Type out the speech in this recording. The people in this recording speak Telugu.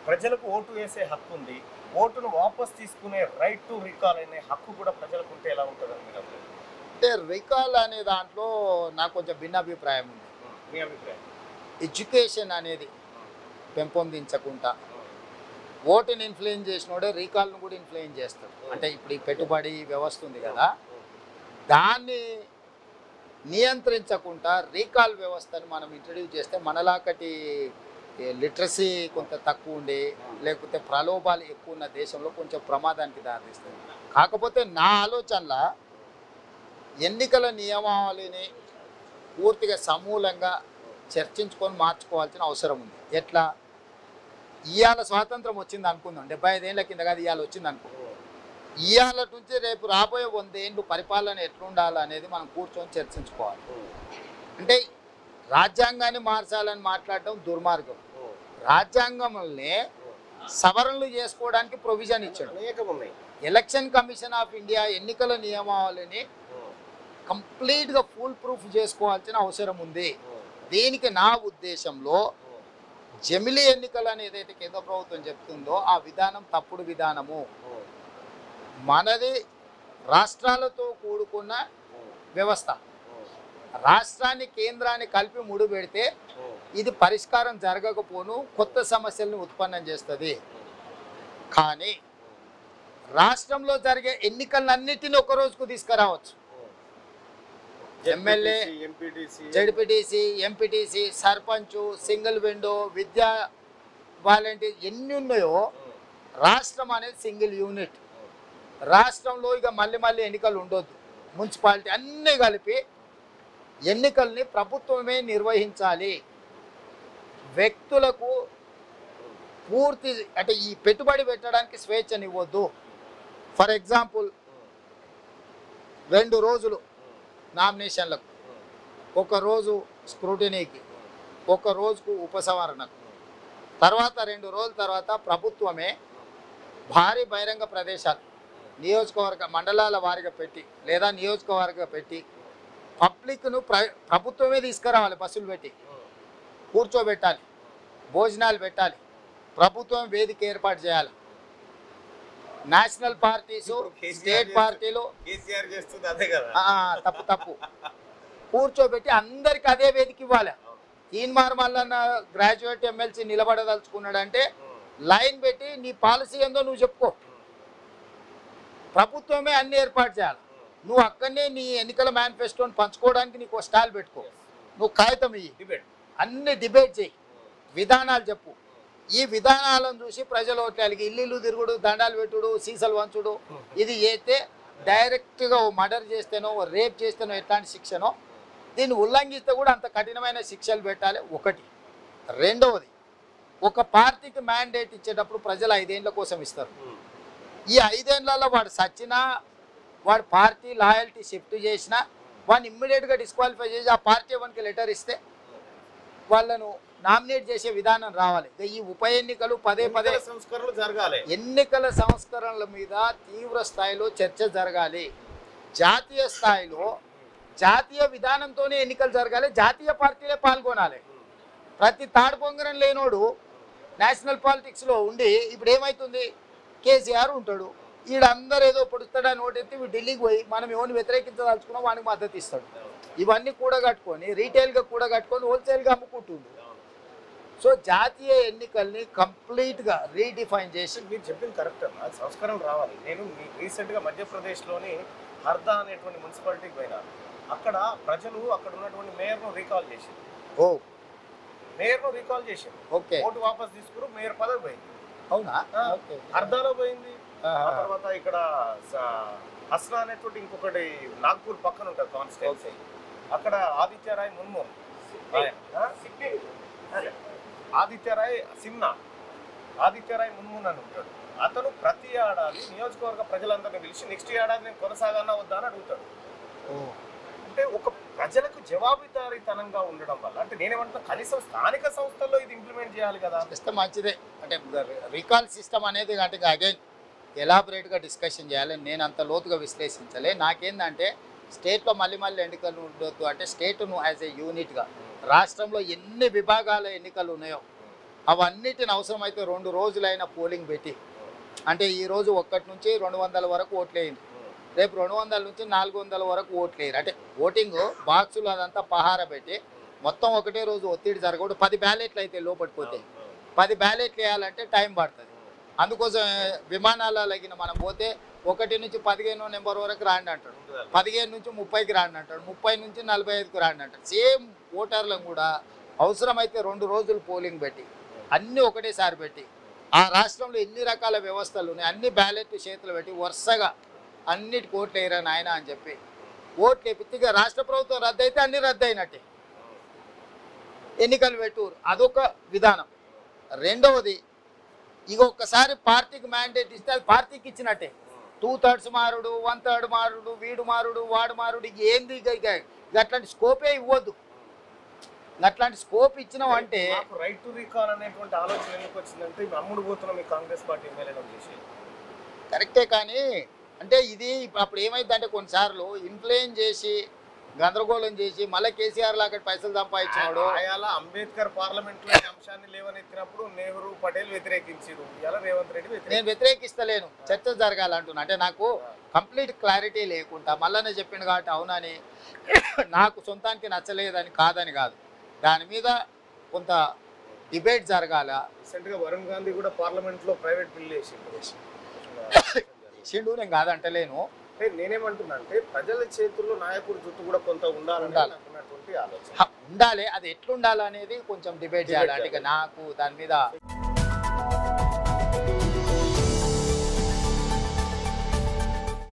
ప్రజలకు ఓటు వేసే హక్కు ఉంది ఓటును వాపస్ తీసుకునే రైట్ టు రికాల్ అనే హక్కు కూడా ప్రజలకు ఉంటే ఎలా ఉంటుందని మీరు అనుకుంటున్నారు? అంటే రికాల్ అనే దాంట్లో నాకు కొంచెం భిన్నాభిప్రాయం ఉంది మీ అభిప్రాయం ఎడ్యుకేషన్ అనేది పెంపొందించకుండా ఓటుని ఇన్ఫ్లుయెన్స్ చేసినోడే రీకాల్ను కూడా ఇన్ఫ్లుయెన్స్ చేస్తాడు అంటే ఇప్పుడు ఈ పెట్టుబడి వ్యవస్థ ఉంది కదా దాన్ని నియంత్రించకుండా రీకాల్ వ్యవస్థను మనం ఇంట్రడ్యూస్ చేస్తే మనలాకటి లిటరసీ కొంత తక్కువ ఉండి లేకపోతే ప్రలోభాలు ఎక్కువ ఉన్న దేశంలో కొంచెం ప్రమాదానికి దారితీస్తుంది కాకపోతే నా ఆలోచనల ఎన్నికల నియమావళిని పూర్తిగా సమూలంగా చర్చించుకొని మార్చుకోవాల్సిన అవసరం ఉంది ఎట్లా ఇవాళ స్వాతంత్రం వచ్చింది అనుకుందాం డెబ్బై ఐదేళ్ల కింద కాదు ఇవాళ వచ్చింది అనుకో ఇవాళ నుంచి రేపు రాబోయే వందేళ్ళు పరిపాలన ఎట్లుండాలి అనేది మనం కూర్చొని చర్చించుకోవాలి అంటే రాజ్యాంగాన్ని మార్చాలని మాట్లాడడం దుర్మార్గం రాజ్యాంగంలోనే సవరణలు చేసుకోవడానికి ప్రొవిజన్ ఇచ్చాడు అనేకం ఉన్నాయి ఎలక్షన్ కమిషన్ ఆఫ్ ఇండియా ఎన్నికల నియమావళిని కంప్లీట్గా ఫుల్ ప్రూఫ్ చేసుకోవాల్సిన అవసరం ఉంది దీనికి నా ఉద్దేశంలో జమిలి ఎన్నికలు అని ఏదైతే కేంద్ర ప్రభుత్వం చెప్తుందో ఆ విధానం తప్పుడు విధానము మనది రాష్ట్రాలతో కూడుకున్న వ్యవస్థ రాష్ట్రాన్ని కేంద్రాన్ని కలిపి ముడి పెడితే ఇది పరిష్కారం జరగకపోను కొత్త సమస్యల్ని ఉత్పన్నం చేస్తుంది కానీ రాష్ట్రంలో జరిగే ఎన్నికలన్నిటిని ఒక రోజుకు తీసుకురావచ్చు MLA, MPTC ZPTC MPTC sarpanch single window విద్యా వాలంటీర్ ఎన్ని ఉన్నాయో రాష్ట్రం అనేది సింగిల్ యూనిట్ రాష్ట్రంలో ఇక మళ్ళీ మళ్ళీ ఎన్నికలు ఉండొద్దు మున్సిపాలిటీ అన్నీ కలిపి ఎన్నికల్ని ప్రభుత్వమే నిర్వహించాలి వ్యక్తులకు పూర్తి అంటే ఈ పెట్టుబడి పెట్టడానికి స్వేచ్ఛనివ్వద్దు ఫర్ ఎగ్జాంపుల్ రెండు రోజులు నామినేషన్లకు ఒక రోజు స్క్రూటినీకి ఒక రోజుకు ఉపసంహరణకు తర్వాత రెండు రోజుల తర్వాత ప్రభుత్వమే భారీ బహిరంగ ప్రదేశాలు నియోజకవర్గ మండలాల వారిగా పెట్టి లేదా నియోజకవర్గ పెట్టి పబ్లిక్ను ప్ర ప్రభుత్వమే తీసుకురావాలి బస్సులు పెట్టి కూర్చోబెట్టాలి భోజనాలు పెట్టాలి ప్రభుత్వం వేదిక ఏర్పాటు చేయాలి నేషనల్ పార్టీసు ఇప్పుడు కేసీఆర్ స్టేట్ చేస్తూ- పార్టీలు కేసీఆర్ చేస్తుంది అదే కదా ఆ, తప్పు తప్పు కూర్చోబెట్టి అందరికి అదే వేదిక ఇవ్వాలి తీన్మార్ మల్లన్న గ్రాడ్యుయేట్ ఎమ్మెల్సీ నిలబడదలుచుకున్నాడంటే లైన్ పెట్టి నీ పాలసీ ఏందో నువ్వు చెప్పుకో ప్రభుత్వమే అన్ని ఏర్పాటు చేయాలి నువ్వు అక్కడనే నీ ఎన్నికల మేనిఫెస్టోని పంచుకోవడానికి నీకు స్టాల్ పెట్టుకో నువ్వు కాగితం ఇయ్యి డిబేట్ అన్ని డిబేట్ చేయి విధానాలు చెప్పు ఈ విధానాలను చూసి ప్రజలు ఓట్లకి ఇల్లు తిరుగుడు దండాలు పెట్టుడు సీసలు వంచుడు ఇది చేస్తే డైరెక్ట్గా ఓ మర్డర్ చేస్తేనో ఓ రేప్ చేస్తేనో ఎట్లాంటి శిక్షనో దీన్ని ఉల్లంఘిస్తే కూడా అంత కఠినమైన శిక్షలు పెట్టాలి ఒకటి రెండవది ఒక పార్టీకి మ్యాండేట్ ఇచ్చేటప్పుడు ప్రజలు ఐదేళ్ల కోసం ఇస్తారు ఈ ఐదేళ్లలో వాడు సచ్చినా వాడు పార్టీ లాయల్టీ షిఫ్ట్ చేసినా వాడిని ఇమ్మీడియట్గా డిస్క్వాలిఫై చేసి ఆ పార్టీ వానికి లెటర్ ఇస్తే వాళ్ళను నామినేట్ చేసే విధానం రావాలి ఇక ఈ ఉప ఎన్నికలు పదే పదే ఎన్నికల సంస్కరణలు జరగాలి ఎన్నికల సంస్కరణల మీద తీవ్ర స్థాయిలో చర్చ జరగాలి జాతీయ స్థాయిలో జాతీయ విధానంతోనే ఎన్నికలు జరగాలి జాతీయ పార్టీలే పాల్గొనాలి ప్రతి తాడు పొంగరం లేనోడు నేషనల్ పాలిటిక్స్లో ఉండి ఇప్పుడు ఏమవుతుంది కేసీఆర్ ఉంటాడు ఈడందరూ ఏదో పొడుస్తాడని ఓటెత్తి వీడు ఢిల్లీకి పోయి మనం ఎవరిని వ్యతిరేకించదలుచుకున్నాం వానికి మద్దతు ఇస్తాడు ఇవన్నీ కూడగట్టుకొని రీటైల్గా కూడగట్టుకొని హోల్సేల్గా అమ్ముకుంటుండు సో జాతీయ ఎన్నికల్ని కంప్లీట్గా రీడిఫైన్ చేసి మీరు చెప్పింది కరెక్ట్ అన్న సంస్కరణ రావాలి నేను మీ రీసెంట్గా మధ్యప్రదేశ్లోని హర్దా అనేటువంటి మున్సిపాలిటీకి పోయినా అక్కడ ప్రజలు అక్కడ ఉన్నటువంటి మేయర్ను రీకాల్ చేసింది ఓ మేయర్ను రీకాల్ చేసింది ఓకే ఓటు వాపస్ తీసుకురు మేయర్ పదవి పోయింది అవునా ఆ, ఓకే హర్దాలో పోయింది ఆ ఆహా. తర్వాత ఇక్కడ స- హస్నా అనేటువంటి ఇంకొకటి నాగ్పూర్ పక్కన ఉంటుంది కాన్స్టిట్యున్సీ అక్కడ ఆదిత్యరాయ్ మున్మున్ ఆయన, ఆ? అదే. ఆదిత్యరాయ్ సిమ్నా ఆదిత్యరాయ్ మున్మున్ అని ఉంటాడు అతను ప్రతి ఏడాది నియోజకవర్గ ప్రజలందరినీ పిలిచి నెక్స్ట్ ఏడాది నేను కొనసాగన్నా వద్దా అని అడుగుతాడు ఓ. అంటే ఒక ప్రజలకు జవాబుదారీతనంగా ఉండడం వల్ల అంటే నేనేమంటున్నా కనీసం స్థానిక సంస్థల్లో ఇది ఇంప్లిమెంట్ చేయాలి కదా చేస్తే మంచిదే అంటే రీకాల్ సిస్టమ్ అనేది అంటే అగైన్ ఎలాబరేట్గా డిస్కషన్ చేయాలి నేను అంత లోతుగా విశ్లేషించలే నాకేందంటే స్టేట్లో మళ్ళీ మళ్ళీ ఎన్నికలు ఉండొద్దు అంటే స్టేట్ను యాజ్ ఏ యూనిట్గా రాష్ట్రంలో ఎన్ని విభాగాల ఎన్నికలు ఉన్నాయో అవన్నిటిని అవసరమైతే రెండు రోజులైన పోలింగ్ పెట్టి అంటే ఈ రోజు ఒక్కటి నుంచి రెండు వందల వరకు ఓట్లేయింది రేపు రెండు వందల నుంచి నాలుగు వందల వరకు ఓట్లు వేయరు అంటే ఓటింగ్ బాక్సులు అదంతా పహార పెట్టి మొత్తం ఒకటే రోజు ఒత్తిడి జరగకూడదు పది బ్యాలెట్లు అయితే లోపలికి పోతే పది బ్యాలెట్లు వేయాలంటే టైం పడుతుంది అందుకోసం విమానాల లగిన మనం పోతే ఒకటి నుంచి పదిహేను నెంబర్ వరకు రాండి అంటాడు పదిహేను నుంచి ముప్పైకి రాండి అంటాడు ముప్పై నుంచి నలభై ఐదుకి రాండి అంటాడు సేమ్ ఓటర్లను కూడా అవసరమైతే రెండు రోజులు పోలింగ్ పెట్టి అన్నీ ఒకటేసారి పెట్టి ఆ రాష్ట్రంలో ఎన్ని రకాల వ్యవస్థలు ఉన్నాయి అన్ని బ్యాలెట్ చేతులు పెట్టి వరుసగా అన్నిటికి ఓట్లు వేయరా నాయన అని చెప్పి ఓట్లు వేపితే ఇక రాష్ట్ర ప్రభుత్వం రద్దు అయితే అన్ని రద్దు అయినట్టే ఎన్నికలు పెట్టురు అదొక విధానం రెండవది ఇక ఒక్కసారి పార్టీకి మ్యాండేట్ ఇస్తే అది పార్టీకి ఇచ్చినట్టే టూ థర్డ్స్ మారుడు వన్ థర్డ్ మారుడు వీడు మారుడు వాడు మారుడు ఇక ఏంది ఇక ఇక ఇక అట్లాంటి స్కోపే ఇవ్వద్దు ఇక అట్లాంటి స్కోప్ ఇచ్చినావంటే మాకు రైట్ టు రీకాల్ అనేటువంటి ఆలోచన ఎందుకు వచ్చిందంటే ఇవి అమ్ముడు పోతున్నాం ఈ కాంగ్రెస్ పార్టీ ఎమ్మెల్యేలు చేసి కరెక్టే కానీ అంటే ఇది ఇప్పుడు అప్పుడు ఏమైందంటే కొన్నిసార్లు ఇన్ఫ్లుయెన్స్ చేసి గందరగోళం చేసి మళ్ళీ కేసీఆర్ లాగా పైసలు సంపాదించినాడు ఆయాల అంబేద్కర్ పార్లమెంట్ లో ఈ అంశాన్ని లేవనెత్తినప్పుడు నెహ్రూ పటేల్ వ్యతిరేకించారు ఇలా రేవంత్ రెడ్డి నేను వ్యతిరేకించారు వ్యతిరేకిస్తలేను చర్చ జరగాలంటున్నా అంటే నాకు కంప్లీట్ క్లారిటీ లేకుండా మళ్ళీ చెప్పిండు కాబట్టి అవునని నాకు సొంతానికి నచ్చలేదని కాదని కాదు దాని మీద కొంత డిబేట్ జరగాల రీసెంట్ గా వరుణ్ గాంధీ కూడా పార్లమెంట్ లో ప్రైవేట్ బిల్ వేసిండు సిండు నేను కాదంటలేను అంటే నేనేమంటున్నా అంటే ప్రజల చేతుల్లో నాయకుడి జుట్టు కూడా కొంత ఉండాలని ఉండాలి. నాకున్నటువంటి ఆలోచన హ, ఉండాలి అది ఎట్లుండాలి అనేది కొంచెం డిబేట్ చేయాలి అంటే ఇక నాకు దాని మీద